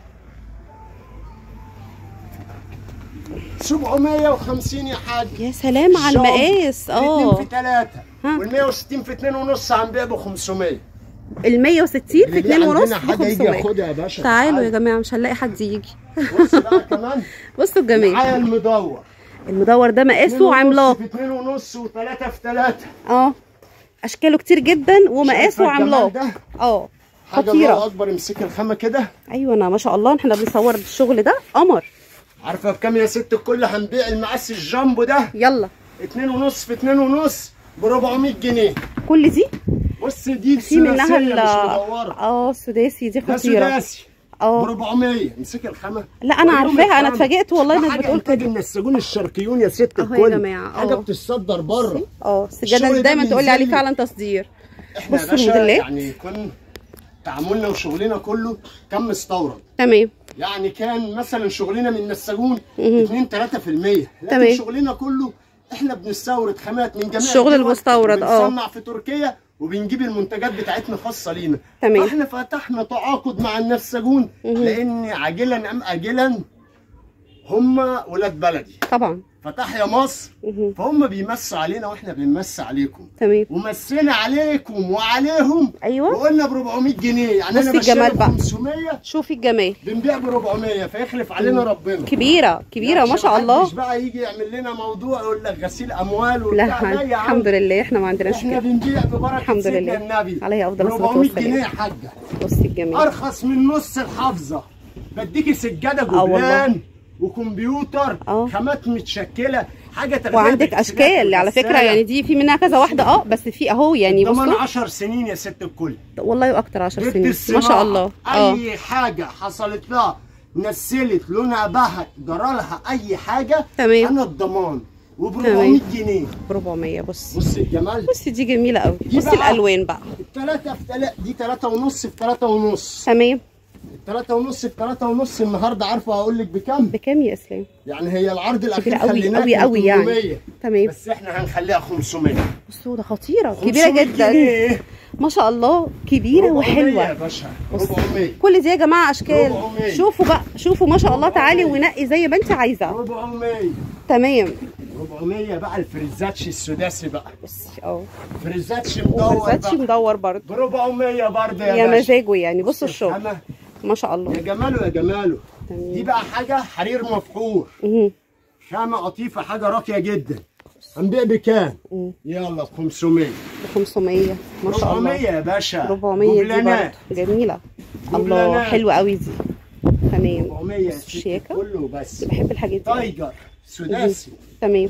750 يا حاج يا سلام على الجامبو. المقاس الاتنين اه في 3 ها. وال 160 في 2 ونص هنبيع ب 500 ال 160 في اللي 2 ونص عندنا ب حاجه يجي 500 ياخدها يا باشا تعالوا يا تعال. جماعه مش هنلاقي حد يجي بص بقى كمان بصوا الجميل معايا المدور المدور ده مقاسه عملاق في 2 ونص و3 في 3 اه اشكاله كتير جدا ومقاسه عملاق ده اه حاجه خطيره الله اكبر امسك الخامه كده ايوه انا ما شاء الله احنا بنصور الشغل ده قمر عارفه بكام يا ست الكل هنبيع المقاس الجامبو ده يلا 2 ونص في 2 ونص ب 400 جنيه كل دي بص دي في منها ثلاثية ال مش مدوره اه السداسي دي ده خطيره سداسي ب اه 400 امسك الخامه لا انا وريهم عارفاها انا الخامة. اتفاجئت والله ده انك حاجة بتقول إنتاج كده النساجون الشرقيون يا ست أهو يا الكل جماعة، حاجه أه. بتتصدر بره اه السجاده الشغل اللي ده دايما تقولي عليه بينزل لي. فعلا تصدير احنا يا بصوا باشا الموديلات. يعني يكون تعاملنا وشغلنا كله كان مستورد تمام يعني كان مثلا شغلنا من نساجون مهم. 2 3% لكن تمام. شغلنا كله احنا بنستورد خامات من جميع الشغل الدول، المستورد، اه. بنصنع في تركيا وبنجيب المنتجات بتاعتنا خاصه لينا تمام. فاحنا فتحنا تعاقد مع النساجون مهم. لان عاجلا ام اجلا هم ولاد بلدي طبعا فتحيا مصر مهم. فهم بيمسوا علينا واحنا بنمس عليكم تمام ومسينا عليكم وعليهم ايوه وقلنا ب 400 جنيه يعني بصي انا بشتري الجمال ب بقى. 500 شوفي الجمال بنبيع ب 400 فيخلف علينا ربنا كبيره كبيره ما عشان شاء الله محدش بقى يجي يعمل لنا موضوع يقول لك غسيل اموال لا وبتاع لا يا عم الحمد لله احنا ما عندناش احنا كده بنبيع ببركه الحمد سيدنا لله. النبي عليه أفضل الصلاة 400 والسلام. جنيه يا حاجه بصي الجمال ارخص من نص الحافظه بديكي سجاده آه والله. جبلان وكمبيوتر آه. خامات متشكله حاجه تغذية وعندك بالاكسلات اشكال على فكره والغسالة. يعني دي في منها كذا واحده اه بس في اهو يعني ضمان بصوا 10 سنين يا ست الكل والله اكتر 10 ضد سنين ما الصناعة. شاء الله اه اي حاجه حصلت لها نسلت لونها بهت جرالها اي حاجه تمام. انا الضمان وب تمام. 400 جنيه ب 400 بص بص الجمال بصي دي جميله قوي دي بصي بقى- الالوان بقى التلاتة في تلاتة دي تلاتة ونص في تلاتة ونص تمام التلاتة ونص في تلاتة ونص النهاردة عارفة هقول لك بكام؟ بكام يا اسلام يعني هي العرض الأخير كبيرة قوي خليناه قوي قوي يعني 800. تمام بس احنا هنخليها 500 بصوا ده خطيره كبيره 500 جدا جنيه. ما شاء الله كبيره 400 يا وحلوه باشا بص. 400 كل دي يا جماعه اشكال 400. شوفوا بقى شوفوا ما شاء الله تعالي 400. ونقي زي ما انت عايزه 400 تمام 400 بقى الفريزاتشي السداسي بقى بصي اه فريزاتشي مدور وبرزاتشي بقى مدور برضه ب 400 برضه يا, يا باشا مزاجه يعني بصوا الشغل الخامة. ما شاء الله يا جماله يا جماله تمام. دي بقى حاجة حرير مفحور مهم. خامة قطيفة حاجة راقية جدا هنبيع بكام؟ مم. يلا ب 500 ب 500 ما شاء 400 الله يا باشا 400 دي جبلانات. برضه جميله الله جبلانات. حلوه قوي دي تمام 400 يا بصوا ست الشياكه كله بس بحب الحاجات دي تايجر سداسي تمام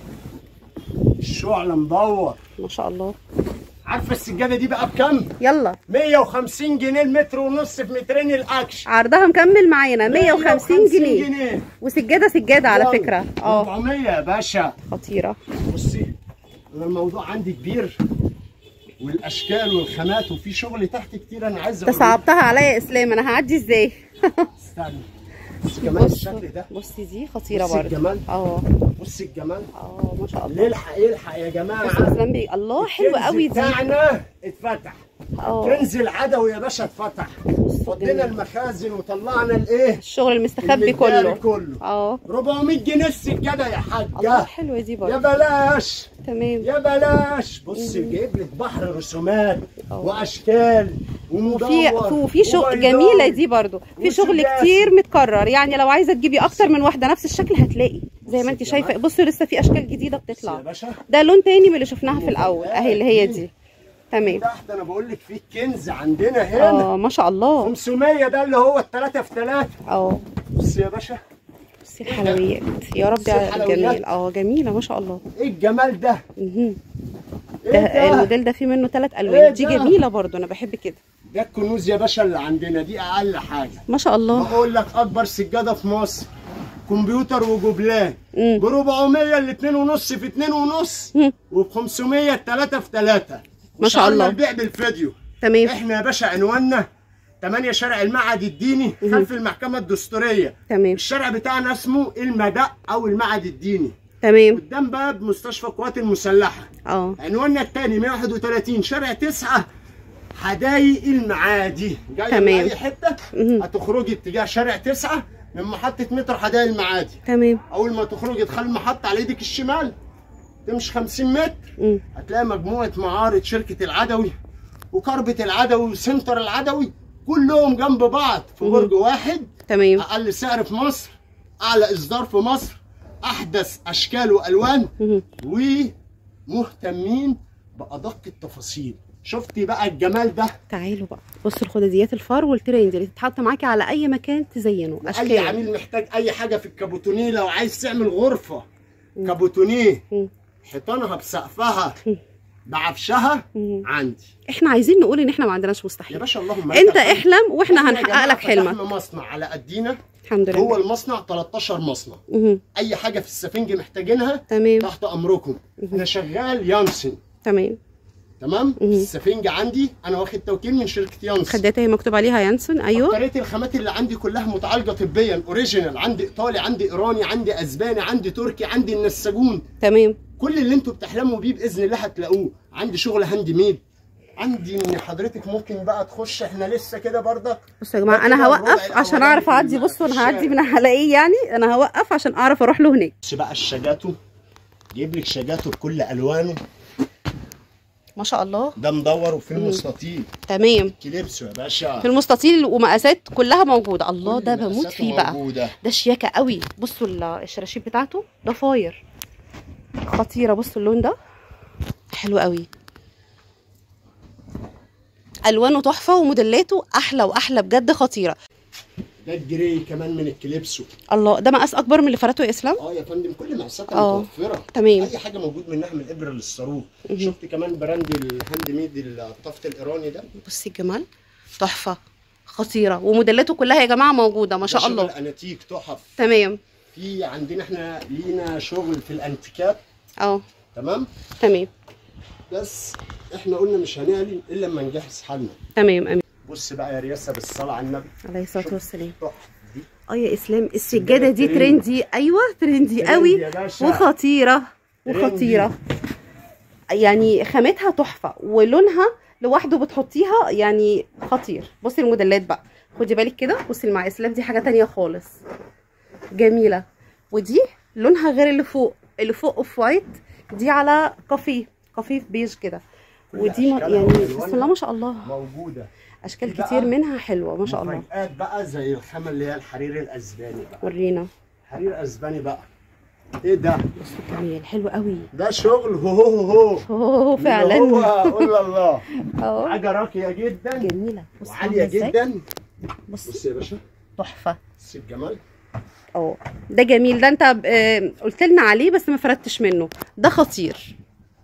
الشعلة مدور ما شاء الله عارفة السجادة دي بقى بكام؟ يلا 150 جنيه المتر ونص في مترين الأكش عرضها مكمل معانا 150 جنيه جنيه وسجاده سجاده على يلا. فكره اه 400 يا باشا خطيره بصي انا الموضوع عندي كبير والاشكال والخامات وفي شغل تحت كتير انا عايز انت اقول لك. صعبتها عليا يا اسلام انا هعدي ازاي استنى بصي كمان بص الشكل ده بصي دي خطيره بصي برضه الجمال اه بصي الجمال اه ما شاء الله نلحق يلحق يا بص جماعه اسلام بي... الله حلوه الكنز قوي دي بتاعنا اتفتح اه كنز العدوي يا باشا اتفتح فضينا جميل. المخازن وطلعنا الايه الشغل المستخبي المداري كله كله اه 400 جنيه السجاده يا الله حاجه حلوه دي يا برضه بلاش تمام يا بلاش بص جايب لك بحر رسومات اه. واشكال ومدور وفي وفي شغل وبيضاوي. جميله دي برضو في شغل وسداسي. كتير متكرر يعني لو عايزه تجيبي اكتر من واحده نفس الشكل هتلاقي زي ما انت بصي شايفه كمان. بصوا لسه في اشكال جديده بص يا بتطلع باشا ده لون تاني من اللي شفناها في الاول اهي اللي هي دي تمام تحت انا بقول لك في كنز عندنا هنا اه ما شاء الله 500 ده اللي هو الثلاثة في ثلاثة اه بص يا باشا بصي الحلويات يا رب بصي يا الحلويات. جميل اه جميله ما شاء الله ايه الجمال ده مهم. إيه ده ده؟ الموديل ده فيه منه ثلاث إيه الوان دي ده؟ جميله برضو انا بحب كده ده الكنوز يا باشا اللي عندنا دي اقل حاجه ما شاء الله بقول لك اكبر سجاده في مصر كمبيوتر وجبلان مم. ب 400 ال 2 ونص في 2 ونص مم. وب 500 3 في 3 ما شاء الله. البيع بالفيديو تمام احنا يا باشا عنواننا 8 شارع المعهد الديني خلف المحكمه الدستوريه تمام الشارع بتاعنا اسمه المدق او المعهد الديني تمام قدام باب مستشفى القوات المسلحه اه عنواننا الثاني 131 شارع 9 حدايق المعادي جايه تمام. من اي حته مهم. هتخرجي اتجاه شارع 9 من محطه مترو حدايق المعادي تمام اول ما تخرجي تدخلي المحطه على ايدك الشمال تمشي 50 متر مم. هتلاقي مجموعه معارض شركه العدوي وكربة العدوي وسنتر العدوي كلهم جنب بعض في برج واحد تمام اقل سعر في مصر اعلى اصدار في مصر احدث اشكال والوان مهم. ومهتمين بادق التفاصيل شفتي بقى الجمال ده تعالوا بقى بصوا الخداديات الفار والترند اللي تتحط معاكي على اي مكان تزينه اي اشكال عميل محتاج اي حاجه في الكابوتونيه لو عايز تعمل غرفه كابوتونيه مم. حيطانها بسقفها بعفشها مم. عندي احنا عايزين نقول ان احنا ما عندناش يا مستحيل باشا اللهم لك انت الحمد. احلم واحنا إحنا يا هنحقق جماعة لك حلمك فتحنا مصنع على قدينا الحمد هو لله المصنع 13 مصنع مهم. اي حاجه في السفنج محتاجينها تمام تحت امركم انا شغال يانسن تمام تمام مهم. السفنج عندي انا واخد توكيل من شركه يانسن خدات اهي مكتوب عليها يانسون ايوه طريقه الخامات اللي عندي كلها متعالجه طبيا اوريجينال عندي ايطالي عندي ايراني عندي اسباني عندي تركي عندي النساجون تمام كل اللي انتوا بتحلموا بيه باذن الله هتلاقوه عندي شغل هاند ميد عندي ان حضرتك ممكن بقى تخش احنا لسه كده برضك بصوا يا جماعه انا كده الربع هوقف عشان الأولاني اعرف في اعدي الم- بصوا في انا هعدي الشارع. من هلاقيه يعني انا هوقف عشان اعرف اروح له هناك بص بقى الشجاتو جايب لك شجاتو بكل الوانه ما شاء الله ده مدور وفي المستطيل تمام كليبسو يا باشا في المستطيل ومقاسات كلها موجوده الله كل ده بموت مقاساته فيه بقى موجودة. ده شياكه قوي بصوا ال- الشراشيب بتاعته ده فاير خطيره بصوا اللون ده حلو قوي الوانه تحفه وموديلاته احلى واحلى بجد خطيره ده الجري كمان من الكليبسو الله ده مقاس اكبر من اللي فرته يا اسلام اه يا فندم كل مقاساتها اه. متوفره تمام. اي حاجه موجود منها من الابره للصاروخ شفت كمان براند الهاند ميد الطفت الايراني ده بصي الجمال تحفه خطيره وموديلاته كلها يا جماعه موجوده ما شاء ده شغل الله اناتيك تحف تمام في عندنا احنا لينا شغل في الانتيكات اه تمام تمام بس احنا قلنا مش هنعلن الا لما نجهز حالنا تمام امين بص بقى يا رياسه بالصلاه على النبي عليه الصلاه شوف والسلام تحفة دي اه يا اسلام السجاده دي ترندي. ترندي ايوه ترندي ترندي قوي يا باشا. وخطيره ترندي. وخطيره يعني خامتها تحفه ولونها لوحده بتحطيها يعني خطير بصي الموديلات بقى خدي بالك كده بصي مع اسلام دي حاجه تانية خالص جميله ودي لونها غير اللي فوق اللي فوق اوف وايت دي على كافيه كافيه بيج كده كل ودي ما أشكالها يعني وألوانها بسم الله ما شاء الله موجوده اشكال دي بقى كتير منها حلوه ما شاء الله مفاجآت بقى زي الخامه اللي هي الحرير الاسباني بقى ورينا حرير اسباني بقى ايه ده بصوا جميل حلو قوي ده شغل هو هو هو اوه اللي فعلا هو قول الله اه حاجه راقيه جدا جميله بصي وعاليه عاملة إزاي. جدا بصي بص يا باشا تحفه بص الجمال اه ده جميل ده انت آه، قلت لنا عليه بس ما فردتش منه ده خطير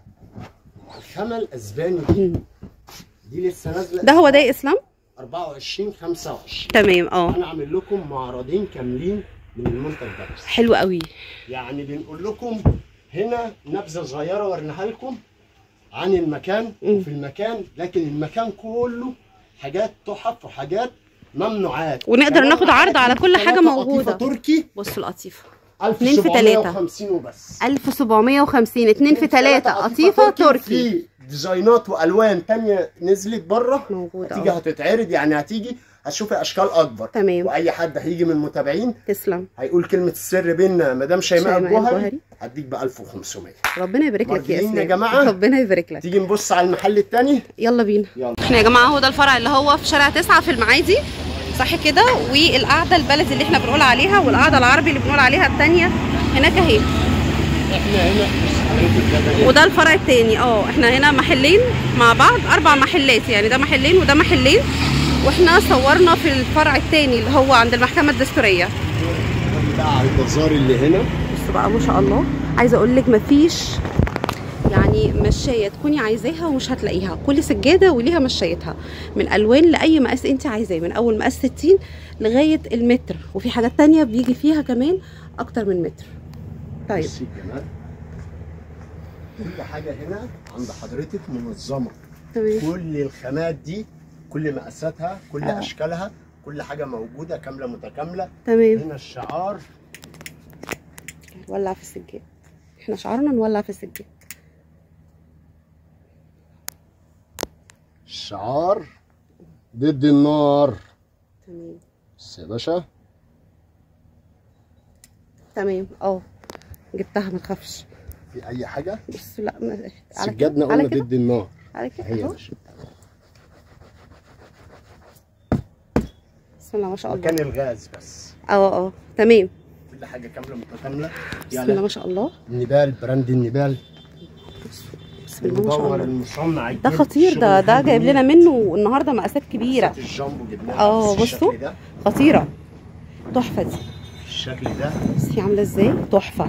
الخامه الاسباني دي مم. دي لسه نازله ده هو ده يا اسلام 24 25 تمام اه انا عامل لكم معرضين كاملين من المنتج ده بس. حلو قوي يعني بنقول لكم هنا نبذه صغيره وريناها لكم عن المكان مم. وفي المكان لكن المكان كله حاجات تحف وحاجات ممنوعات ونقدر كمان ناخد عرض على كل حاجة ثلاثة موجودة. قطيفة تركي بصوا القطيفه اتنين في 1750 وبس 1750 اتنين في ثلاثة قطيفة تركي في ديزاينات والوان تانية نزلت بره موجودة هتيجي اه هتتعرض يعني هتيجي هتشوفي اشكال اكبر تمام. واي حد هيجي من المتابعين تسلم هيقول كلمه السر بينا مدام شيماء شيماء الجوهري الجوهري. هديك ب 1500 ربنا يبارك لك يا مرضيين يا اسلام جماعة؟ ربنا يبارك لك تيجي نبص على المحل التاني يلا بينا يلا. احنا يا جماعه هو ده الفرع اللي هو في شارع تسعة في المعادي صح كده والقعده البلدي اللي احنا بنقول عليها والقعده العربي اللي بنقول عليها التانية هناك اهي احنا هنا في وده الفرع التاني اه احنا هنا محلين مع بعض اربع محلات يعني ده محلين وده محلين واحنا صورنا في الفرع التاني اللي هو عند المحكمه الدستوريه بقى على البازار اللي هنا بصوا بقى ما شاء الله عايزه اقول لك مفيش يعني مشايه تكوني عايزاها ومش هتلاقيها كل سجاده وليها مشايتها من الوان لاي مقاس انت عايزاه من اول مقاس 60 لغايه المتر وفي حاجات تانية بيجي فيها كمان اكتر من متر طيب بصي الجمال كل حاجه هنا عند حضرتك منظمه تمام كل الخامات دي كل مقاساتها كل آه. اشكالها كل حاجه موجوده كامله متكامله تمام هنا الشعار نولع في السجاد احنا شعارنا نولع في السجاد الشعار ضد النار تمام بس يا باشا تمام اه جبتها ما تخافش في اي حاجه بص لا ما- على سجادنا كده على قلنا كده ضد النار على كده هي يا اهو باشا بسم الله ما شاء الله مكان الغاز بس اه اه تمام كل حاجه كامله متكامله بسم الله ما شاء الله النبال براند النبال بسم الله ما شاء المدور الله المصنع ده الجلد، خطير الشغل ده ده الهاند جايب لنا ميد. منه النهارده مقاسات كبيره مقاسات الجامبو جبناها اه، بس بصوا. الشكل ده خطيره تحفه دي الشكل ده بصي عامله ازاي تحفه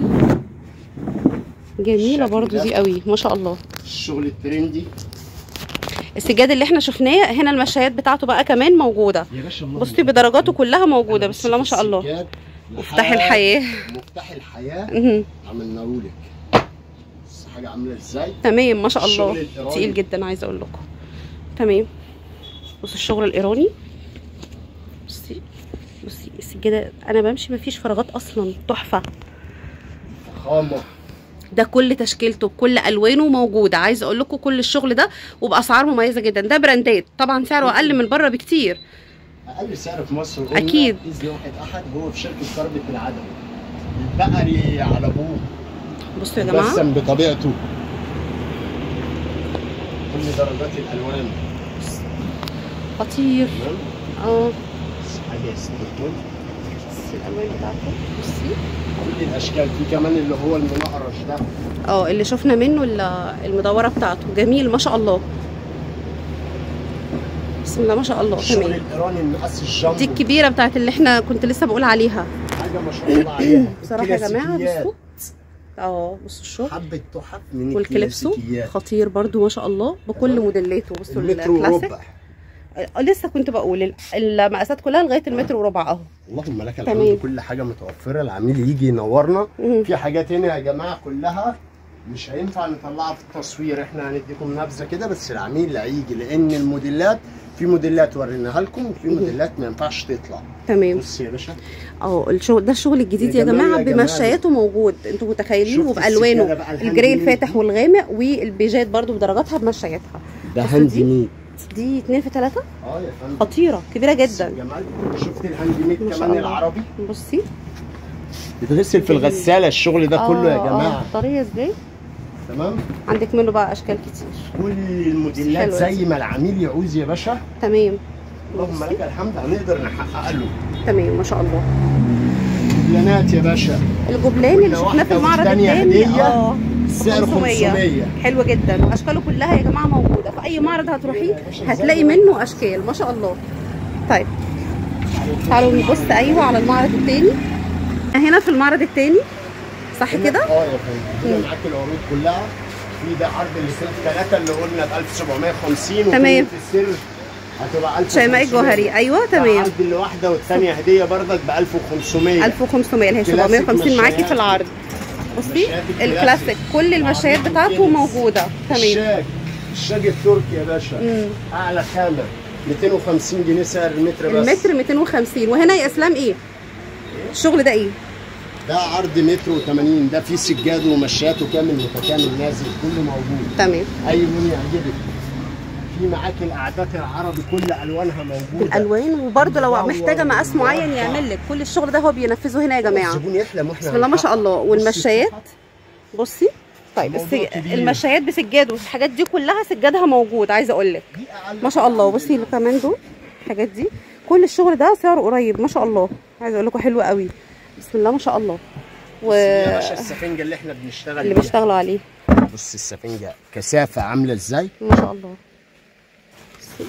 جميله الشكل برضو ده. دي قوي ما شاء الله الشغل الترندي السجاد اللي احنا شفناه هنا المشايات بتاعته بقى كمان موجوده يا باشا الله بصي يبارك بدرجاته فيك. كلها موجوده أنا بسم الله ما شاء الله السجاد مفتاح لحد الحياه مفتاح الحياه مهم. عملناهولك بس حاجه عامله ازاي تمام ما شاء الله الشغل الإيراني. تقيل جدا عايزه اقول لكم تمام بصوا الشغل الايراني بصي بصي السجاده انا بمشي مفيش فراغات اصلا تحفه فخامه ده كل تشكيلته بكل الوانه موجوده عايزه اقول لكم كل الشغل ده وباسعار مميزه جدا ده براندات طبعا سعره اقل من بره بكتير اقل سعر في مصر قلنا أكيد. باذن واحد احد هو في شركه كربة العدم البقري على ابوه بصوا يا جماعه مبسم بطبيعته كل درجات الالوان خطير تمام اه بس حاجه استرتول بصي الالوان بتاعته بصي كل الاشكال في كمان اللي هو المنقرش ده اه اللي شفنا منه ال- المدوره بتاعته جميل ما شاء الله بسم الله ما شاء الله الشغل تمام الايراني المقاس الجامبو دي الكبيره بتاعت اللي احنا كنت لسه بقول عليها حاجه ما شاء الله عليها بصراحه يا جماعه الكلاسيكيات. بصوا اه بصوا الشغل حبه تحف من والكليبسو الكلاسيكيات خطير برضو ما شاء الله بكل تمام. موديلاته بصوا المتر الكلاسيك وربع آه، لسه كنت بقول ال- المقاسات كلها لغايه المتر وربع اهو اللهم لك تمام. الحمد كل حاجه متوفره العميل يجي ينورنا مم. في حاجات هنا يا جماعه كلها مش هينفع نطلعها في التصوير احنا هنديكم نبذه كده بس العميل اللي هيجي لان الموديلات في موديلات وريناها لكم وفي موديلات ما ينفعش تطلع تمام بص يا باشا اه الشغل ده الشغل الجديد يا يا جمال جماعه يا جمال. بمشاياته موجود انتوا متخيلين شفت وبالوانه السجادة بقى الهاند الجراي ميد الفاتح دي؟ والغامق والبيجات برضو بدرجاتها بمشايتها ده بصوا هاند دي. ميد دي اتنين في تلاتة اه يا فندم خطيره كبيره بص يا جدا جمال شفت الهاند ميد ما شاء كمان الله. العربي بصي بتغسل في الغساله الشغل ده كله يا آه، آه، جماعه طريه ازاي تمام عندك منه بقى اشكال كتير كل الموديلات حلوة زي دي. ما العميل يعوز يا باشا تمام اللهم بصي. لك الحمد هنقدر نحقق له تمام ما شاء الله بلانات يا باشا الجبلان اللي كل شفناه في واحدة المعرض والتانية التاني هدية. اه السعر 500 حلو جدا واشكاله كلها يا جماعه موجوده في اي معرض هتروحيه هتلاقي منه اشكال ما شاء الله طيب تعالوا نبص ايوه على المعرض التاني هنا في المعرض التاني صح هنا- كده اه يا فندم هنا معاك العروض كلها في ده عرض اللي فات ثلاثه اللي قلنا ب 1750 تمام. وفي السر هتبقى 1500 شيماء الجوهري ايوه ده تمام عرض اللي واحده والثانيه هديه برضك ب 1500 1500 اللي هي كلاسيك 750 معاكي مشايات. في العرض بصي مشايات الكلاسيك. الكلاسيك كل المشايات العريض بتاعته والجنس. موجوده تمام الشاج الشاج التركي يا باشا مم. اعلى خامه 250 جنيه سعر المتر بس المتر 250 وهنا يا اسلام ايه الشغل ده ايه ده عرض متر و80 ده فيه سجاد ومشاته كامل متكامل نازل كله موجود تمام اي لون يعجبك في معاك الاعداد العربي كل الوانها موجوده الالوان وبرده لو مدور محتاجه مقاس معين ومربع. يعمل لك كل الشغل ده هو بينفذه هنا يا جماعه الزبون يحلم واحنا بسم الله ما شاء الله هنحقق. والمشايات بصي بصي طيب الموضوع السج... كبير. المشايات بسجاد والحاجات دي كلها سجادها موجود عايزه اقول لك دي أقل ما شاء الله حاجة بصي كمان دول الحاجات دي كل الشغل ده سعره قريب ما شاء الله عايزه اقول لكم حلو قوي بسم الله ما شاء الله و يا باشا السفنجه اللي احنا بنشتغل اللي بيها. بيشتغلوا عليه بص السفنجه كثافه عامله ازاي ما شاء الله بصي.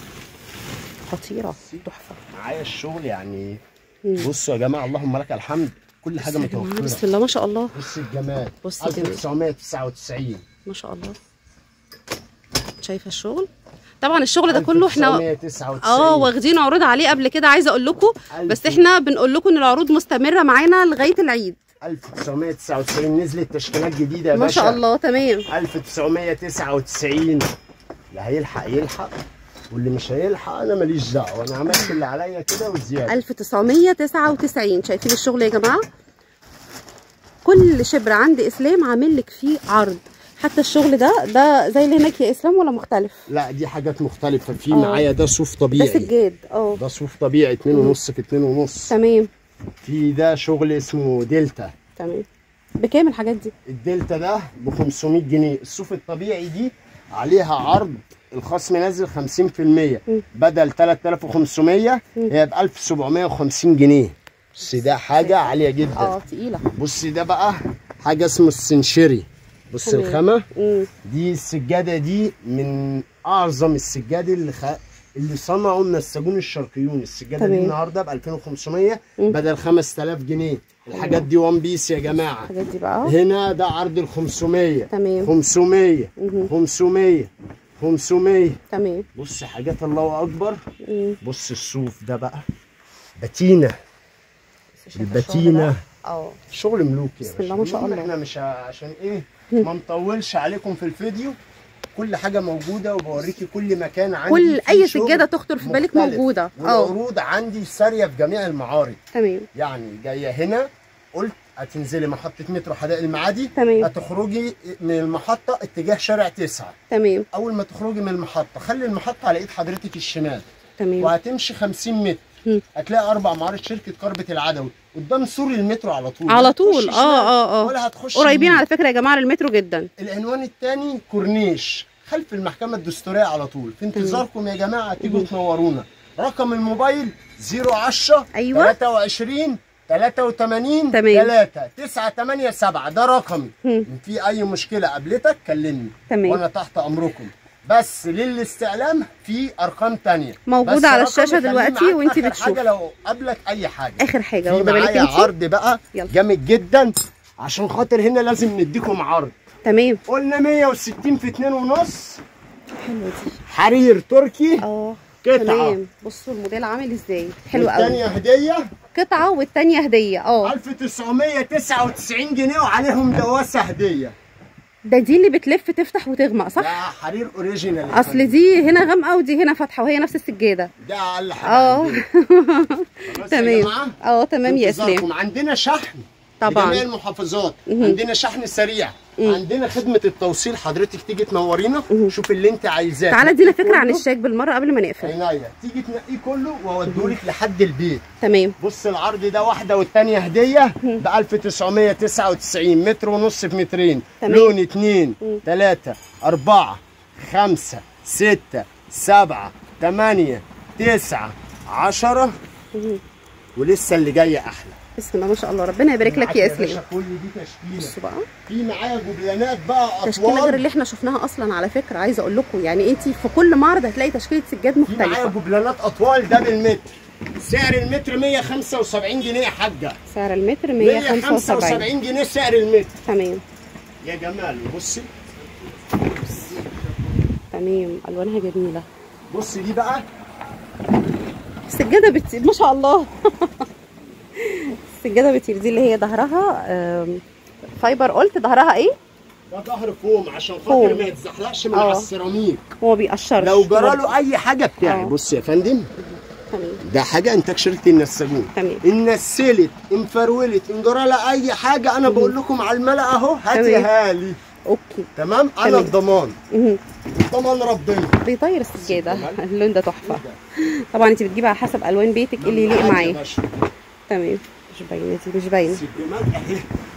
خطيره تحفه معايا الشغل يعني مم. بصوا يا جماعه اللهم لك الحمد كل حاجه بصي يا جماعة، متوفره بسم الله ما شاء الله بص الجمال بصي الجمال. 1999 ما شاء الله شايفه الشغل طبعا الشغل ده كله احنا 1999 اه واخدين عروض عليه قبل كده عايزه اقول لكم بس احنا بنقول لكم ان العروض مستمره معانا لغايه العيد 1999 نزلت تشكيلات جديده يا ما باشا شاء الله تمام 1999 اللي هيلحق يلحق واللي مش هيلحق انا ماليش دعوه انا عملت اللي عليا كده وزياده 1999 شايفين الشغل يا جماعه كل شبر عند اسلام عامل لك فيه عرض حتى الشغل ده ده زي اللي هناك يا اسلام ولا مختلف لا دي حاجات مختلفه في آه. معايا ده صوف ده طبيعي سجاد اه ده صوف طبيعي 2 ونص في 2 ونص تمام في ده شغل اسمه دلتا تمام بكام الحاجات دي الدلتا ده ب 500 جنيه الصوف الطبيعي دي عليها عرض الخصم نازل 50% بدل 3500 هي ب 1750 جنيه بص ده حاجه عاليه جدا اه تقيله بص ده بقى حاجه اسمه السنشري بص تمام. الخامه امم دي السجاده دي من اعظم السجاد اللي خ... اللي صنعوا النساجون الشرقيون السجاده دي تمام. النهارده ب 2500 مم. بدل 5000 جنيه الحاجات دي وان بيس يا جماعه الحاجات دي بقى هنا ده عرض ال 500 تمام 500 مهم. 500 500 تمام بص حاجات الله اكبر مم. بص الصوف ده بقى باتينا بس شايفة الباتينة. الشغل ده؟ اه شغل ملوك يا بسم باشا. الله ما شاء المهم الله. احنا مش ع- عشان ايه ما نطولش عليكم في الفيديو كل حاجه موجوده وبوريكي كل مكان عندي كل فيه اي شغل سجاده تخطر في بالك مختلف. موجوده اه والعروض عندي ساريه في جميع المعارض تمام يعني جايه هنا قلت هتنزلي محطه مترو حدائق المعادي تمام. هتخرجي من المحطه اتجاه شارع تسعة تمام اول ما تخرجي من المحطه خلي المحطه على ايد حضرتك الشمال تمام وهتمشي 50 متر مم. هتلاقي اربع معارض شركه كربة العدوي قدام سور المترو على طول على لا هتخش طول شمال اه اه اه ولا هتخش قريبين يمين. على فكره يا جماعه للمترو جدا العنوان الثاني كورنيش خلف المحكمه الدستوريه على طول في انتظاركم يا جماعه تيجوا تنورونا رقم الموبايل 010 أيوة. 23 83 تمام. 3 987 ده رقمي مم. ان في اي مشكله قابلتك كلمني تمام. وانا تحت امركم بس للاستعلام في ارقام تانية موجودة بس على رقمي الشاشة خليه دلوقتي معاك وانتي آخر بتشوفي. حاجه لو قابلك اي حاجه اخر حاجه في واخده بالك معايا انت عرض بقى يلا. جامد جدا عشان خاطر هنا لازم نديكم عرض تمام قلنا 160 في 2 ونص حلوه دي حرير تركي اه قطعة. تمام بصوا الموديل عامل ازاي حلو قوي الثانية هدية قطعه والتانيه هديه اه 1999 جنيه وعليهم دواسة هدية ده دي اللي بتلف تفتح وتغمق ده صح حرير اوريجينال يا اصل فندم. دي هنا غامقه ودي هنا فاتحه وهي نفس السجاده ده اقل حاجة اه عندنا. خلاص يا تمام جماعة؟ اه تمام يا اسلام انتظاركم. عندنا شحن طبعاً. لجميع المحافظات مهم. عندنا شحن سريع عندنا خدمة التوصيل حضرتك تيجي تنورينا شوف اللي انت عايزاه تعالى ادينا تنقيه فكره عن كله. الشاك بالمره قبل ما نقفل عناية تيجي تنقيه كله واوديهولك لحد البيت تمام بص العرض ده واحدة والتانية هدية ب 1999 متر ونص في مترين تمام. لون اتنين تلاتة أربعة خمسة ستة سبعة تمانية تسعة عشرة مهم. ولسه اللي جاية أحلى بسم الله ما شاء الله ربنا يبارك لك يا باشا اسلام كل دي تشكيلة بصوا بقى في معايا جبلانات بقى تشكيله غير أطوال اللي احنا شفناها اصلا على فكره عايزه اقول لكم يعني انت في كل معرض هتلاقي تشكيله سجاد في معايا مختلفه جبلانات أطوال ده بالمتر سعر المتر 175 جنيه يا حاجة سعر المتر 175 175 جنيه سعر المتر تمام يا جمال بصي تمام الوانها جميله بص دي بقى السجاده بتطير ما شاء الله السجاده بتطير دي اللي هي ظهرها آم، فايبر قلت ظهرها ايه ده ظهر فوم عشان فوم. خاطر ما يتزحلقش من اه. على السيراميك هو بيقشرش لو جرى له اي حاجه بتاعي اه. بص يا فندم تمام ده حاجه انتاج شركه النساجون تمام. ان نسلت ان فرولت ان جرى لها اي حاجه انا بقول لكم على الملأ اهو هاتيها لي اوكي تمام انا تمام. الضمان مهم. ضمان ربنا بيطير السجاده اللون ده تحفه طبعا انت بتجيبي على حسب الوان بيتك إيه اللي يليق عادي يا معاه باشا. تمام مش باينه دي مش باينه بس الجمال اهي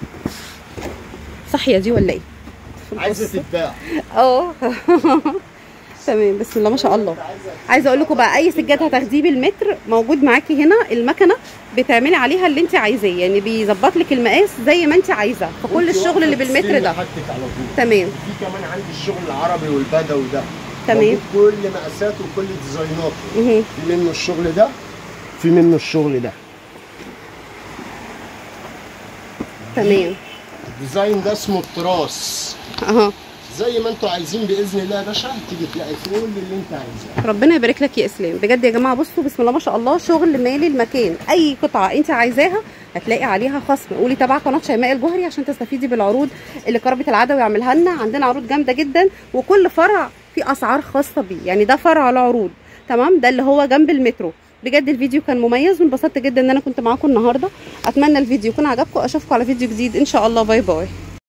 صحيه دي ولا ايه عايزه تتباع اه تمام بسم الله ما شاء الله عايزه اقول لكم بقى اي سجاد هتاخديه بالمتر موجود معاكي هنا المكنه بتعملي عليها اللي انت عايزاه يعني بيظبط لك المقاس زي ما انت عايزه في كل انت الشغل اللي واقفة بالمتر تستلمي ده حاجتك على طول تمام في كمان عندي الشغل العربي والبدوي ده تمام. موجود كل مقاساته وكل ديزايناته مهم. في منه الشغل ده في منه الشغل ده تمام الديزاين ده اسمه التراس اها زي ما انتوا عايزين باذن الله يا باشا تيجي تلاقي كل اللي انت عايزاه ربنا يبارك لك يا اسلام بجد يا جماعه بصوا بسم الله ما شاء الله شغل مالي المكان اي قطعه انت عايزاها هتلاقي عليها خصم قولي تبع قناه شيماء الجوهري عشان تستفيدي بالعروض اللي كربة العدوي يعملها لنا عندنا عروض جامده جدا وكل فرع فيه اسعار خاصه بيه يعني ده فرع العروض تمام ده اللي هو جنب المترو بجد الفيديو كان مميز وانبسطت جدا ان انا كنت معاكم النهارده اتمنى الفيديو يكون عجبكم اشوفكم على فيديو جديد ان شاء الله باي باي